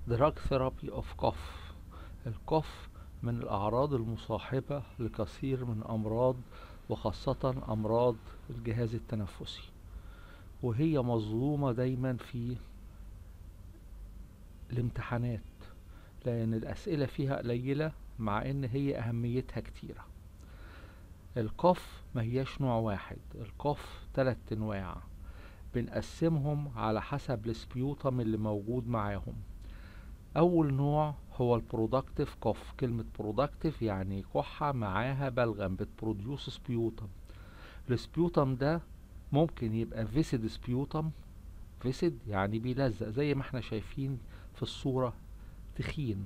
drug therapy of cough الكوف من الأعراض المصاحبة لكثير من أمراض وخاصة أمراض الجهاز التنفسي وهي مظلومة دايما في الامتحانات لأن الأسئلة فيها قليلة مع إن هي أهميتها كتيرة القف ما هياش نوع واحد القف تلات انواع بنقسمهم على حسب السبيوتم اللي موجود معاهم اول نوع هو البرودكتيف كوف كلمة برودكتيف يعني كحة معاها بلغم بتبروديوس سبيوتم السبيوتم ده ممكن يبقى فيسد سبيوتم فيسد يعني بيلزق زي ما احنا شايفين في الصورة تخين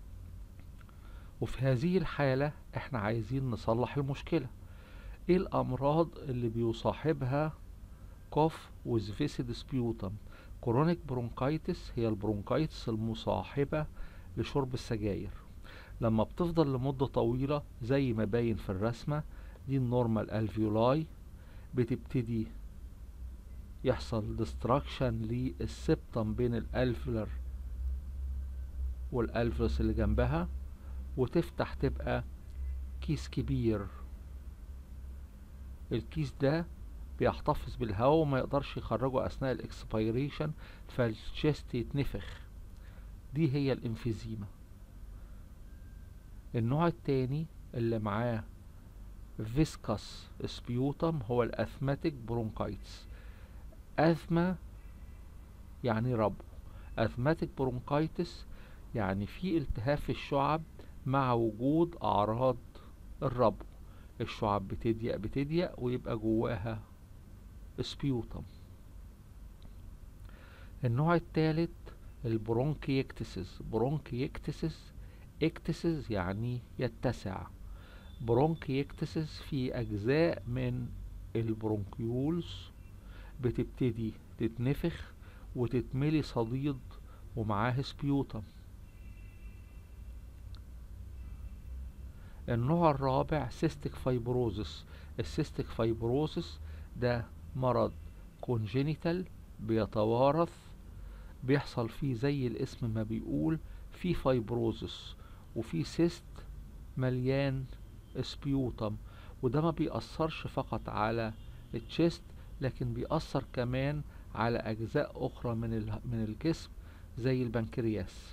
وفي هذه الحالة احنا عايزين نصلح المشكلة ايه الامراض اللي بيصاحبها كوف with viscid sputum كرونيك برونكايتس هي البرونكايتس المصاحبة لشرب السجاير لما بتفضل لمدة طويلة زي ما باين في الرسمة دي النورمال الفيولاي بتبتدي يحصل ديستراكشن للسبتم بين الالفلر والالفلس اللي جنبها وتفتح تبقى كيس كبير الكيس ده بيحتفظ بالهواء وما يقدرش يخرجه اثناء الاكسبيريشن فالشيست يتنفخ دي هي الانفيزيما النوع التاني اللي معاه فيسكاس سبيوتم هو الاثماتيك برونكايتس اثما يعني ربو اثماتيك برونكايتس يعني في التهاب في الشعب مع وجود اعراض الربو الشعب بتضيق بتضيق ويبقى جواها سبيوتم النوع الثالث البرونكيكتسس برونكيكتسس اكتسس يعني يتسع برونكيكتسس في اجزاء من البرونكيولز بتبتدي تتنفخ وتتملي صديد ومعاه سبيوتم النوع الرابع سيستيك فايبروزس السيستيك فايبروزس ده مرض كونجينيتال بيتوارث بيحصل فيه زي الاسم ما بيقول في فايبروزس وفي سيست مليان سبيوتم وده ما بيأثرش فقط على التشيست لكن بيأثر كمان على أجزاء أخرى من من الجسم زي البنكرياس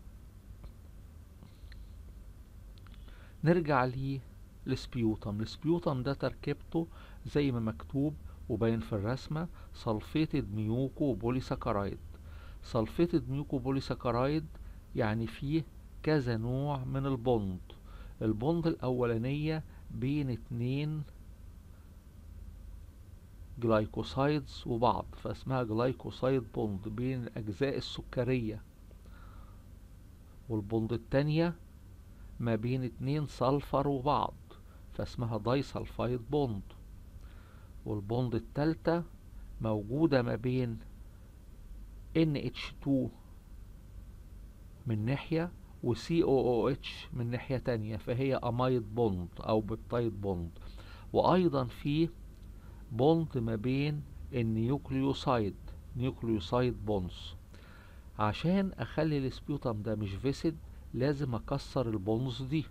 نرجع ليه السبيوتم السبيوتم ده تركيبته زي ما مكتوب وباين في الرسمة سلفيتد ميوكو بوليساكرايد سلفيتد ميوكو بوليساكرايد يعني فيه كذا نوع من البوند البوند الأولانية بين اتنين جلايكوسايدز وبعض فاسمها جلايكوسايد بوند بين الأجزاء السكرية والبوند التانية ما بين اتنين سلفر وبعض فاسمها داي سلفايد بوند والبوند التالتة موجودة ما بين NH2 من ناحية و COOH من ناحية تانية فهي أمايد بوند أو بيبتايد بوند وأيضا في بوند ما بين النيوكليوسايد نيوكليوسايد بونز عشان أخلي السبيوتم ده مش فيسد لازم أكسر البونز دي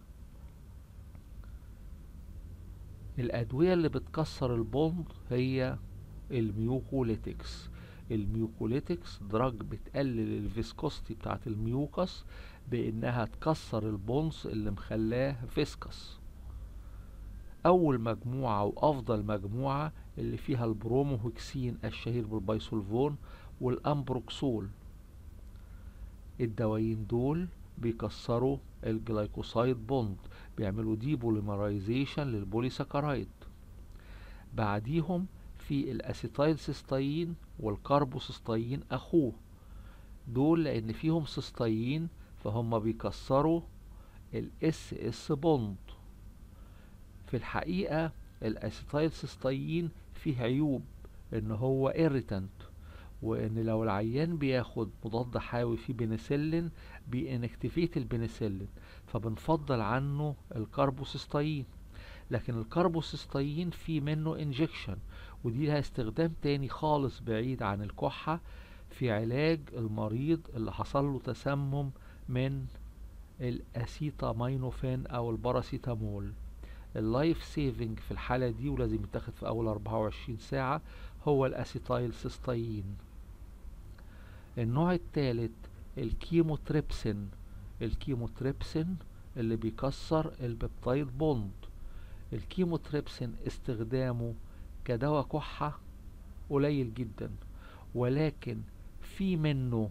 الأدوية اللي بتكسر البوند هي الميوكوليتكس الميوكوليتكس دراج بتقلل الفيسكوستي بتاعت الميوكس بانها تكسر البونز اللي مخلاه فيسكس اول مجموعة وافضل مجموعة اللي فيها البروموهكسين الشهير بالبايسولفون والامبروكسول الدوايين دول بيكسروا الجلايكوسايد بوند بيعملوا دي بوليمرايزيشن للبوليساكرايد بعديهم في الاسيتايل سيستاين والكربوسيستاين اخوه دول لان فيهم سيستاين فهم بيكسروا الاس اس بوند في الحقيقة الاسيتايل سيستاين فيه عيوب ان هو irritant وان لو العيان بياخد مضاد حيوي فيه بنسلين بينكتيفيت البنسلين فبنفضل عنه الكربوسيستاين لكن الكربوسيستاين فيه منه انجكشن ودي لها استخدام تاني خالص بعيد عن الكحة في علاج المريض اللي حصل له تسمم من الاسيتامينوفين او الباراسيتامول اللايف سيفنج في الحالة دي ولازم يتاخد في اول 24 ساعة هو الاسيتايل سيستاين النوع الثالث الكيموتريبسين الكيموتريبسين اللي بيكسر البيبتايد بوند الكيموتريبسين استخدامه كدواء كحة قليل جدا ولكن في منه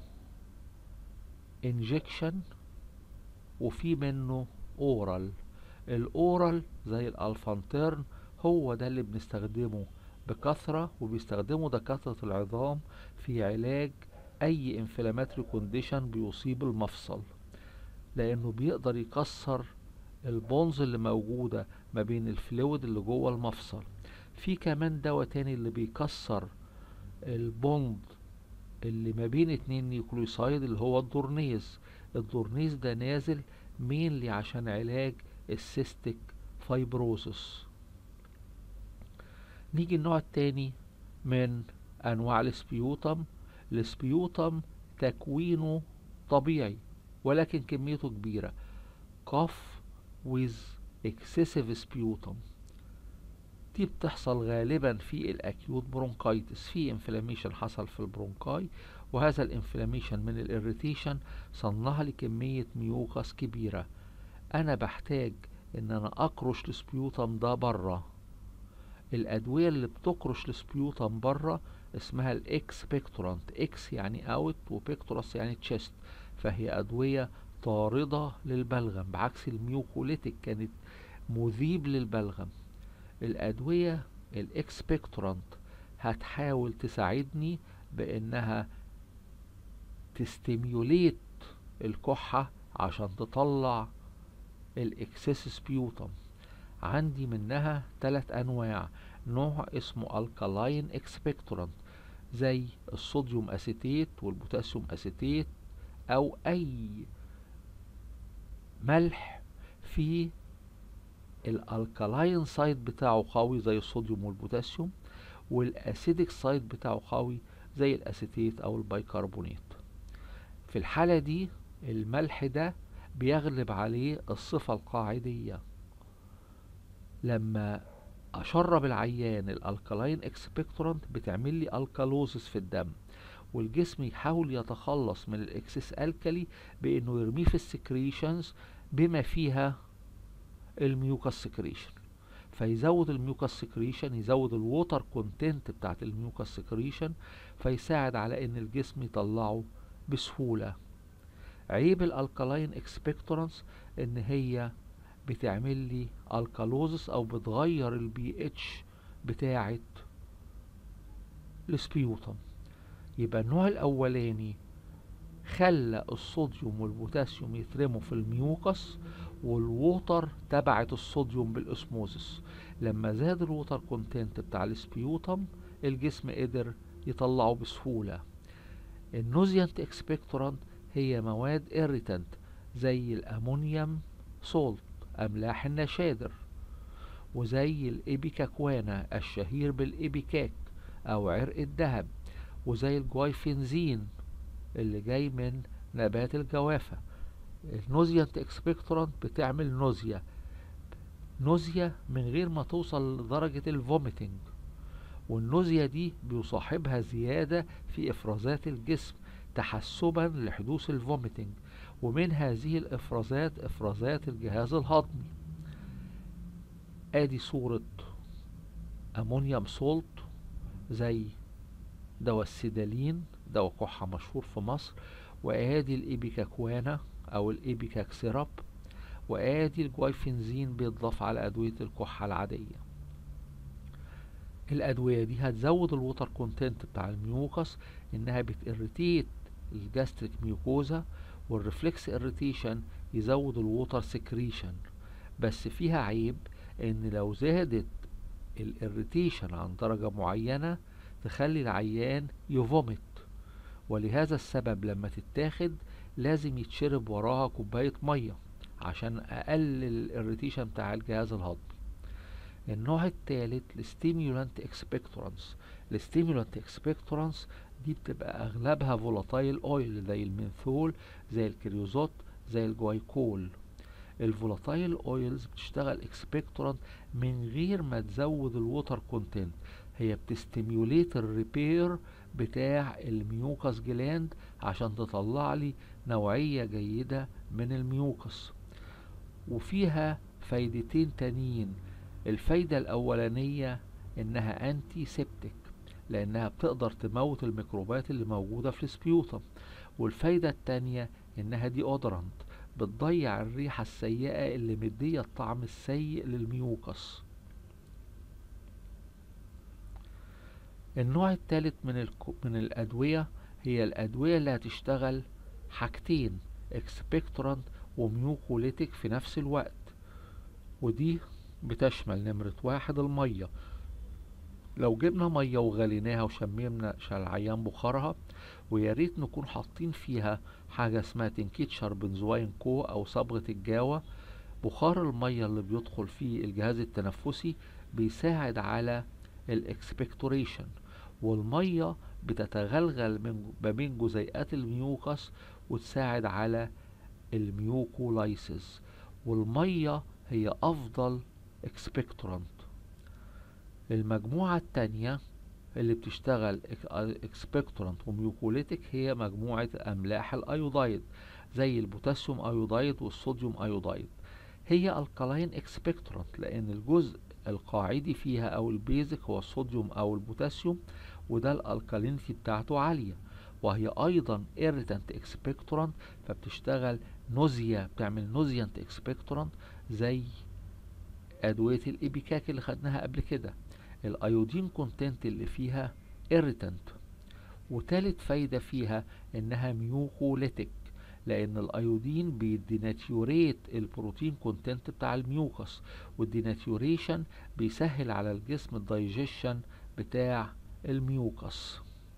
انجكشن وفي منه اورال الاورال زي الالفانترن هو ده اللي بنستخدمه بكثرة وبيستخدمه دكاترة العظام في علاج اي انفلاماتري كونديشن بيصيب المفصل لانه بيقدر يكسر البونز اللي موجودة ما بين الفلويد اللي جوه المفصل في كمان دواء تاني اللي بيكسر البوند اللي ما بين اتنين نيوكليوسايد اللي هو الدورنيز الدورنيز ده نازل مينلي عشان علاج السيستيك فايبروسس نيجي النوع التاني من انواع السبيوتم السبيوتم تكوينه طبيعي ولكن كميته كبيرة cough with excessive sputum دي بتحصل غالبا في الاكيوت برونكايتس في انفلاميشن حصل في البرونكاي وهذا الانفلاميشن من الاريتيشن صنع لي كمية ميوكس كبيرة انا بحتاج ان انا اكرش السبيوتم ده بره الادوية اللي بتكرش السبيوتم بره اسمها الاكسبكتورانت اكس يعني اوت وبيكتورس يعني تشيست فهي ادوية طاردة للبلغم بعكس الميوكوليتيك كانت مذيب للبلغم الأدوية الإكسبكتورانت هتحاول تساعدني بإنها تستيميوليت الكحة عشان تطلع الإكسس سبيوتم عندي منها ثلاث أنواع نوع اسمه الكالاين اكسبكتورانت زي الصوديوم اسيتيت والبوتاسيوم اسيتيت او اي ملح في الالكالاين سايد بتاعه قوي زي الصوديوم والبوتاسيوم والاسيدك سايد بتاعه قوي زي الاسيتيت او البيكربونات في الحالة دي الملح ده بيغلب عليه الصفة القاعدية لما اشرب العيان الالكالاين اكسبكتورانت بتعمل لي الكالوزس في الدم والجسم يحاول يتخلص من الاكسس الكالي بانه يرميه في السكريشنز بما فيها الميوكاس سكريشن فيزود الميوكاس سكريشن يزود الووتر كونتنت بتاعت الميوكاس سكريشن فيساعد على ان الجسم يطلعه بسهولة عيب الالكالاين اكسبكتورانس ان هي بتعمل لي الكالوزس او بتغير البي اتش بتاعت السبيوتم يبقى النوع الاولاني خلى الصوديوم والبوتاسيوم يترموا في الميوكس والووتر تبعت الصوديوم بالاسموزس لما زاد الووتر كونتنت بتاع السبيوتم الجسم قدر يطلعه بسهولة النوزيانت اكسبكتورانت هي مواد irritant زي الامونيوم سولت املاح النشادر وزي الإبيكاكوانا الشهير بالإبيكاك أو عرق الذهب وزي الجوايفنزين اللي جاي من نبات الجوافة النوزيانت اكسبكتورانت بتعمل نوزيا نوزيا من غير ما توصل لدرجة الفوميتنج والنوزيا دي بيصاحبها زيادة في إفرازات الجسم تحسبا لحدوث الفوميتنج ومن هذه الإفرازات إفرازات الجهاز الهضمي ادي صورة امونيوم سولت زي دواء السيدالين دواء كحة مشهور في مصر وادي الإيبيكاكوانا او الإيبيكاك سيراب وادي الجوايفنزين بيتضاف على ادوية الكحة العادية الادوية دي هتزود الوتر كونتنت بتاع الميوكس انها بتirritate الجاستريك ميوكوزا والريفلكس irritation يزود الووتر سكريشن بس فيها عيب ان لو زادت الاريتيشن عن درجة معينة تخلي العيان يفومت ولهذا السبب لما تتاخد لازم يتشرب وراها كوباية مية عشان اقلل الاريتيشن بتاع الجهاز الهضمي النوع الثالث الستيمولانت اكسبكتورانس الستيمولانت اكسبكتورانس دي بتبقى اغلبها فولاتايل اويل زي المنثول زي الكريوزوت زي الجوايكول الفولاتايل اويلز بتشتغل اكسبكتورانت من غير ما تزود الووتر كونتنت هي بتستيميوليت الريبير بتاع الميوكس جلاند عشان تطلع لي نوعية جيدة من الميوكس وفيها فايدتين تانيين الفايدة الأولانية إنها أنتي سيبتك لأنها بتقدر تموت الميكروبات اللي موجودة في السبيوتم والفايدة التانية إنها دي أودرانت بتضيع الريحة السيئة اللي مدية الطعم السيء للميوكس النوع الثالث من الكو من الأدوية هي الأدوية اللي هتشتغل حاجتين اكسبكتورانت وميوكوليتيك في نفس الوقت ودي بتشمل نمرة واحد المية لو جبنا مية وغليناها وشممنا العيان بخارها ويا ريت نكون حاطين فيها حاجة اسمها تنكيتشر بنزواين كو أو صبغة الجاوة بخار المية اللي بيدخل فيه الجهاز التنفسي بيساعد على الاكسبكتوريشن والمية بتتغلغل من ما بين جزيئات الميوكس وتساعد على الميوكولايسيس والمية هي أفضل اكسبكتورانت المجموعة التانية اللي بتشتغل اكسبكتورانت وميوكوليتيك هي مجموعة أملاح الأيودايد زي البوتاسيوم أيودايد والصوديوم أيودايد هي الكالاين اكسبكتورانت لأن الجزء القاعدي فيها أو البيزك هو الصوديوم أو البوتاسيوم وده الألكالينتي بتاعته عالية وهي أيضا irritant expectorant فبتشتغل نوزيا بتعمل نوزيانت expectorant زي أدوية الإبيكاك اللي خدناها قبل كده الأيودين كونتنت اللي فيها irritant وتالت فايدة فيها إنها ميوكوليتيك لأن الأيودين بيديناتيوريت البروتين كونتنت بتاع الميوكس والديناتيوريشن بيسهل على الجسم الدايجيشن بتاع الميوكس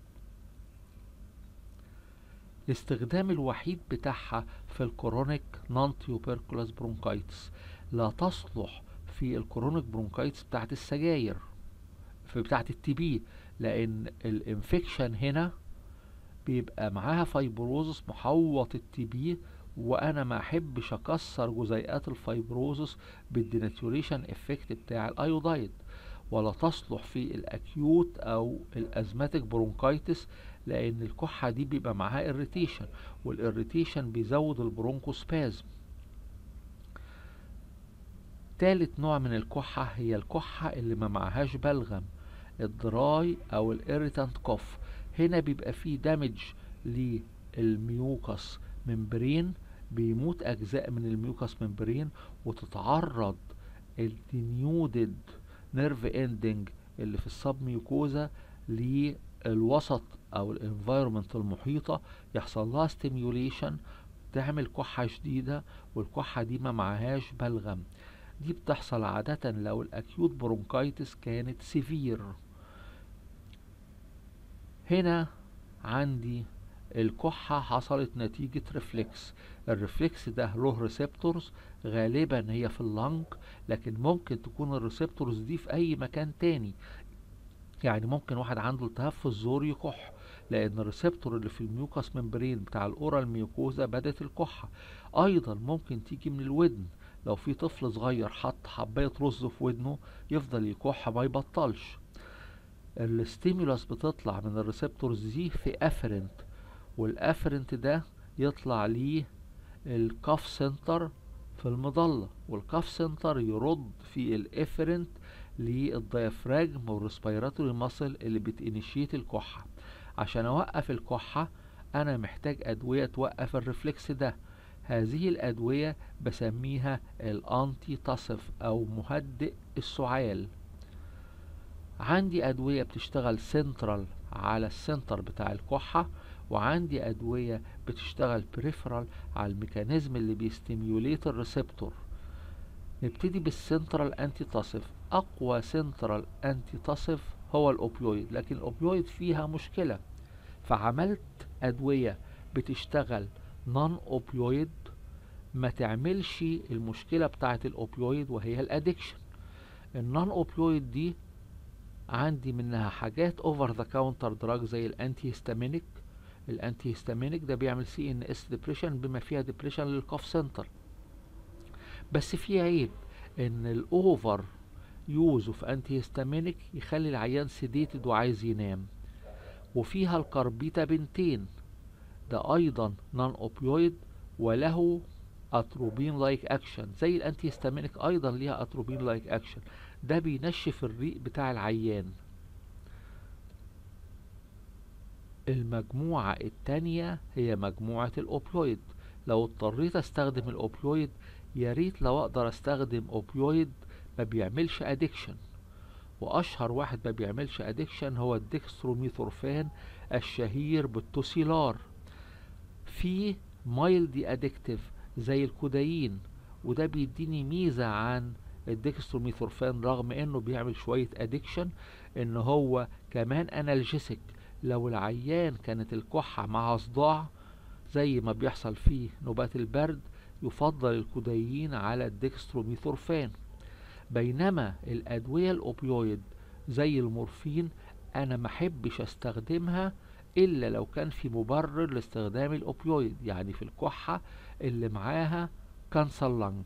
الاستخدام الوحيد بتاعها في الكورونيك نون تيوبركولاس برونكايتس لا تصلح في الكورونيك برونكايتس بتاعت السجاير في بتاعت التي بي لان الانفكشن هنا بيبقى معاها فايبروزس محوط التي بي وانا ما احبش اكسر جزيئات الفايبروزس بالديناتوريشن افكت بتاع الايودايد ولا تصلح في الاكيوت او الازماتيك برونكايتس لان الكحة دي بيبقى معاها اريتيشن والاريتيشن بيزود البرونكوسبازم تالت نوع من الكحة هي الكحة اللي ما معهاش بلغم الدراي او الاريتانت كوف هنا بيبقى فيه دامج للميوكس ممبرين بيموت اجزاء من الميوكس ممبرين وتتعرض الدينيودد نيرف اندنج اللي في السب ميوكوزا للوسط او الانفايرمنت المحيطة يحصل لها ستيميوليشن تعمل كحة شديدة والكحة دي ما معهاش بلغم دي بتحصل عادة لو الاكيوت برونكايتس كانت سيفير هنا عندي الكحة حصلت نتيجة ريفلكس الريفلكس ده له ريسبتورز غالبا هي في اللنج لكن ممكن تكون الريسبتورز دي في اي مكان تاني يعني ممكن واحد عنده التهاب في الزور يكح لان الريسبتور اللي في الميوكاس ممبرين بتاع الاورال ميوكوزا بدت الكحة ايضا ممكن تيجي من الودن لو في طفل صغير حط حباية رز في ودنه يفضل يكح ما يبطلش الستيمولس بتطلع من الريسبتورز دي في افرنت والافرنت ده يطلع ليه الكاف سنتر في المظلة والكاف سنتر يرد في الافرنت للديافراجم والريسبيراتوري ماسل اللي بتانيشيت الكحة عشان اوقف الكحة انا محتاج ادوية توقف الرفلكس ده هذه الادوية بسميها الانتي تصف او مهدئ السعال عندي ادوية بتشتغل سنترال على السنتر بتاع الكحة وعندي ادوية بتشتغل بريفرال على الميكانيزم اللي بيستيميوليت الريسبتور نبتدي بالسنترال انتي تصف اقوى سنترال انتي تصف هو الاوبيويد لكن الاوبيويد فيها مشكلة فعملت ادوية بتشتغل نون اوبيويد ما تعملش المشكلة بتاعت الاوبيويد وهي الادكشن النون اوبيويد دي عندي منها حاجات اوفر ذا كاونتر دراج زي الانتي هيستامينيك الانتي هيستامينيك ده بيعمل سي ان اس ديبريشن بما فيها ديبريشن للكوف سنتر بس في عيب ان الاوفر يوز اوف انتي هيستامينيك يخلي العيان سيديتد وعايز ينام وفيها الكربيتا بنتين ده ايضا نون اوبيويد وله اتروبين لايك اكشن زي الانتي هيستامينيك ايضا ليها اتروبين لايك اكشن ده بينشف الريق بتاع العيان المجموعة التانية هي مجموعة الأوبيويد لو اضطريت استخدم الأوبيويد يا ريت لو اقدر استخدم أوبيويد ما بيعملش ادكشن واشهر واحد ما بيعملش ادكشن هو الديكستروميثورفان الشهير بالتوسيلار في مايلدي ادكتيف زي الكودايين وده بيديني ميزة عن الديكستروميثورفان رغم انه بيعمل شوية ادكشن ان هو كمان انالجيسك لو العيان كانت الكحة مع صداع زي ما بيحصل في نوبات البرد يفضل الكودايين على الديكستروميثورفان بينما الأدوية الأوبيويد زي المورفين أنا محبش أستخدمها إلا لو كان في مبرر لاستخدام الأوبيويد يعني في الكحة اللي معاها كانسر لانج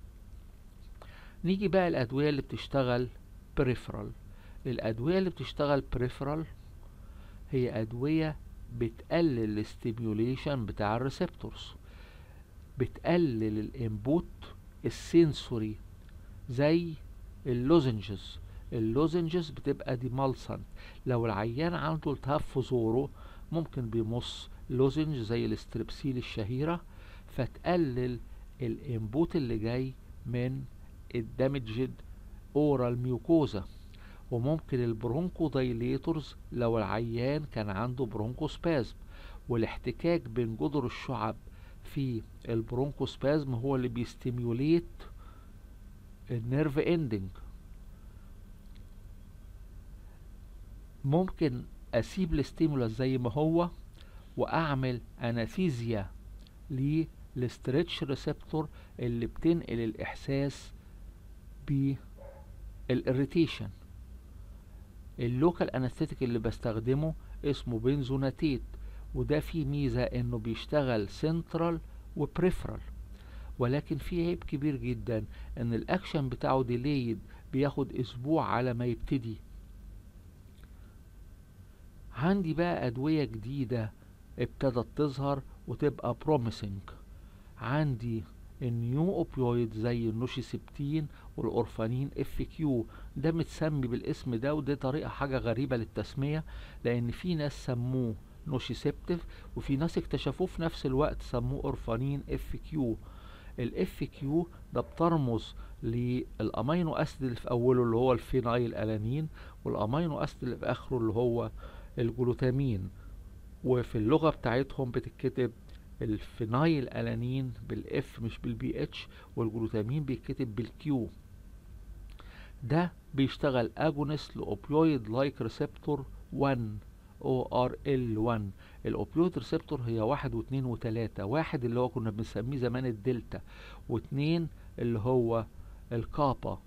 نيجي بقى الأدوية اللي بتشتغل بريفرال الأدوية اللي بتشتغل بريفرال هي أدوية بتقلل الستيميوليشن بتاع الريسبتورز بتقلل الانبوت السنسوري زي اللوزنجز اللوزنجز بتبقى ديمالسنت لو العيان عنده التهاب في زوره ممكن بيمص لوزنج زي الاستربسيل الشهيرة فتقلل الانبوت اللي جاي من الدامجد اورال ميوكوزا وممكن البرونكو دايليتورز لو العيان كان عنده برونكوسبازم والاحتكاك بين جذر الشعب في البرونكوسبازم هو اللي بيستيميوليت النيرف اندنج ممكن اسيب الاستيمولاس زي ما هو واعمل اناثيزيا للستريتش ريسبتور اللي بتنقل الاحساس بالاريتيشن اللوكال انستيتيك اللي بستخدمه اسمه بنزوناتيت وده فيه ميزة انه بيشتغل سنترال وبريفرال ولكن في عيب كبير جدا ان الاكشن بتاعه ديليد بياخد اسبوع على ما يبتدي عندي بقى ادوية جديدة ابتدت تظهر وتبقى بروميسنج عندي النيو اوبيويد زي النوشيسبتين والاورفانين اف كيو ده متسمي بالاسم ده وده طريقة حاجة غريبة للتسمية لان في ناس سموه نوشيسبتيف وفي ناس اكتشفوه في نفس الوقت سموه اورفانين اف كيو الاف كيو ده بترمز للامينو اسيد اللي في اوله اللي هو الفينايل الانين والامينو اسيد اللي في اخره اللي هو الجلوتامين وفي اللغة بتاعتهم بتتكتب الفينايل الانين بالاف مش بالبي اتش والجلوتامين بيتكتب بالكيو ده بيشتغل اجونست لاوبيويد لايك ريسبتور 1 او ار ال 1 الاوبيويد ريسبتور هي واحد واثنين وتلاتة واحد اللي هو كنا بنسميه زمان الدلتا واثنين اللي هو الكابا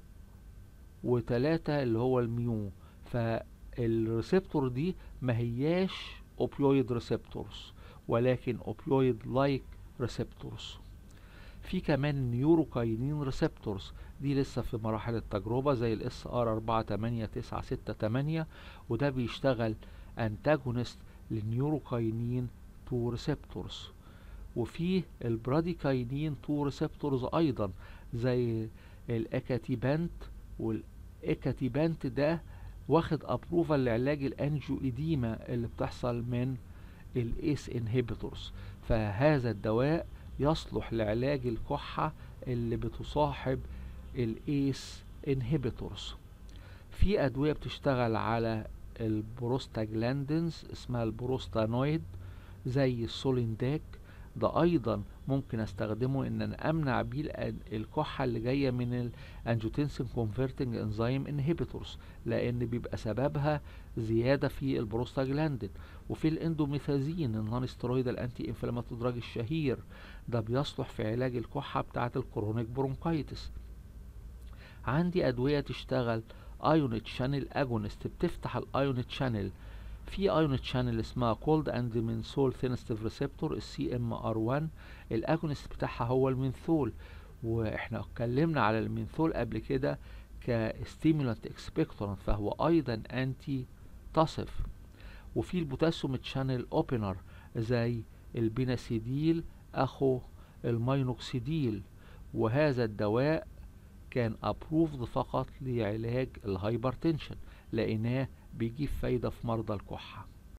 وتلاتة اللي هو الميو فالريسبتور دي ما هياش اوبيويد ريسبتورز ولكن اوبيويد لايك ريسبتورز في كمان نيوروكاينين ريسبتورز دي لسه في مراحل التجربة زي الاس ار 4 8 9 6 8 وده بيشتغل انتاجونست للنيوروكاينين 2 ريسبتورز وفي البراديكاينين 2 ريسبتورز ايضا زي الاكاتيبانت والاكاتيبانت ده واخد ابروفال لعلاج الانجيو ايديما اللي بتحصل من الايس انهبيتورز فهذا الدواء يصلح لعلاج الكحة اللي بتصاحب الايس انهبيتورز في ادوية بتشتغل على البروستاجلاندينز اسمها البروستانويد زي السولينداك ده ايضا ممكن استخدمه ان انا امنع بيه الكحة اللي جاية من الانجوتنسين كونفرتنج انزيم انهبيتورز لان بيبقى سببها زيادة في البروستاجلاندين وفي الاندوميثازين النون سترويدال انتي انفلاماتوري دراج الشهير ده بيصلح في علاج الكحة بتاعة الكرونيك برونكايتس عندي ادوية تشتغل ايون تشانل اجونست بتفتح الايون تشانل في ايون تشانل اسمها كولد اند منثول ثينستيف ريسبتور السي ام ار 1 الاجونست بتاعها هو المنثول واحنا اتكلمنا على المنثول قبل كده كستيمولانت اكسبكتورانت فهو ايضا انتي تصف وفي البوتاسيوم تشانل اوبنر زي البيناسيديل اخو المينوكسيديل وهذا الدواء كان ابروفد فقط لعلاج الهايبرتنشن لقيناه بيجيب فايدة في مرضى الكحة